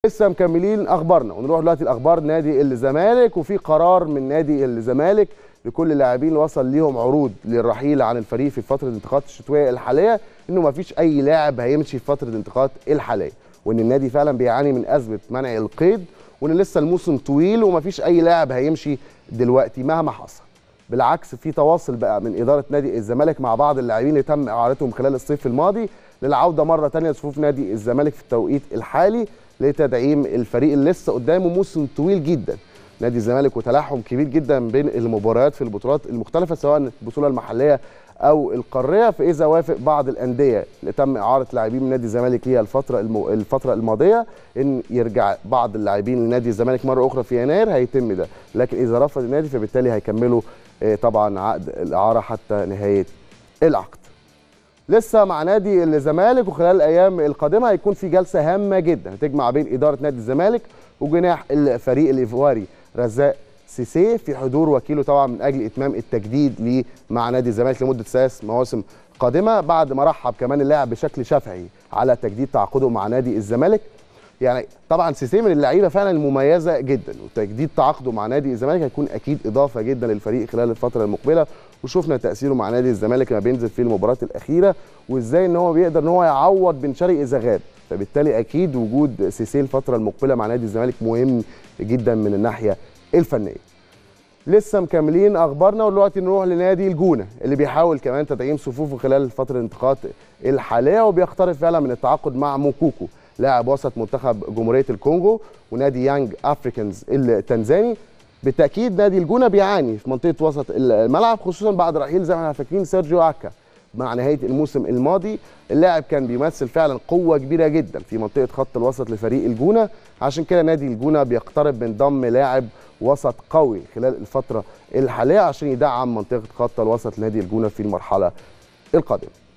لسه مكملين اخبارنا ونروح دلوقتي لاخبار نادي الزمالك وفي قرار من نادي الزمالك لكل اللاعبين اللي وصل ليهم عروض للرحيل عن الفريق في فتره الانتقالات الشتويه الحاليه انه ما فيش اي لاعب هيمشي في فتره الانتقالات الحاليه وان النادي فعلا بيعاني من ازمه منع القيد وان لسه الموسم طويل وما فيش اي لاعب هيمشي دلوقتي مهما حصل بالعكس في تواصل بقى من اداره نادي الزمالك مع بعض اللاعبين اللي تم اعارتهم خلال الصيف الماضي للعوده مره ثانيه لصفوف نادي الزمالك في التوقيت الحالي لتدعيم الفريق اللي لسه قدامه موسم طويل جدا نادي الزمالك وتلاحم كبير جدا بين المباريات في البطولات المختلفه سواء البطوله المحليه او القاريه فاذا وافق بعض الانديه اللي تم اعاره لاعبين من نادي الزمالك ليها الفتره المو... الفتره الماضيه ان يرجع بعض اللاعبين لنادي الزمالك مره اخرى في يناير هيتم ده لكن اذا رفض النادي فبالتالي هيكملوا طبعا عقد الاعاره حتى نهايه العقد لسه مع نادي الزمالك وخلال الايام القادمه هيكون في جلسه هامه جدا هتجمع بين اداره نادي الزمالك وجناح الفريق الايفواري رزاق سيسي في حضور وكيله طبعا من اجل اتمام التجديد ليه مع نادي الزمالك لمده ثلاث مواسم قادمه بعد ما رحب كمان اللاعب بشكل شفهي على تجديد تعاقده مع نادي الزمالك يعني طبعا سيسي من اللعيبه فعلا المميزه جدا وتجديد تعاقده مع نادي الزمالك هيكون اكيد اضافه جدا للفريق خلال الفتره المقبله وشفنا تاثيره مع نادي الزمالك لما بينزل في المباريات الاخيره وازاي ان هو بيقدر ان هو يعوض بن شرقي اذا غاب فبالتالي اكيد وجود سيسي الفتره المقبله مع نادي الزمالك مهم جدا من الناحيه الفنيه لسه مكملين اخبارنا ودلوقتي نروح لنادي الجونه اللي بيحاول كمان تدعيم صفوفه خلال فتره الانتقالات الحاليه وبيقترب فعلا من التعاقد مع موكوكو لاعب وسط منتخب جمهوريه الكونغو ونادي يانج افريكانز التنزاني بالتاكيد نادي الجونه بيعاني في منطقه وسط الملعب خصوصا بعد رحيل زي ما احنا فاكرين سيرجيو اكا مع نهايه الموسم الماضي اللاعب كان بيمثل فعلا قوه كبيره جدا في منطقه خط الوسط لفريق الجونه عشان كده نادي الجونه بيقترب من ضم لاعب وسط قوي خلال الفتره الحاليه عشان يدعم منطقه خط الوسط لنادي الجونه في المرحله القادمه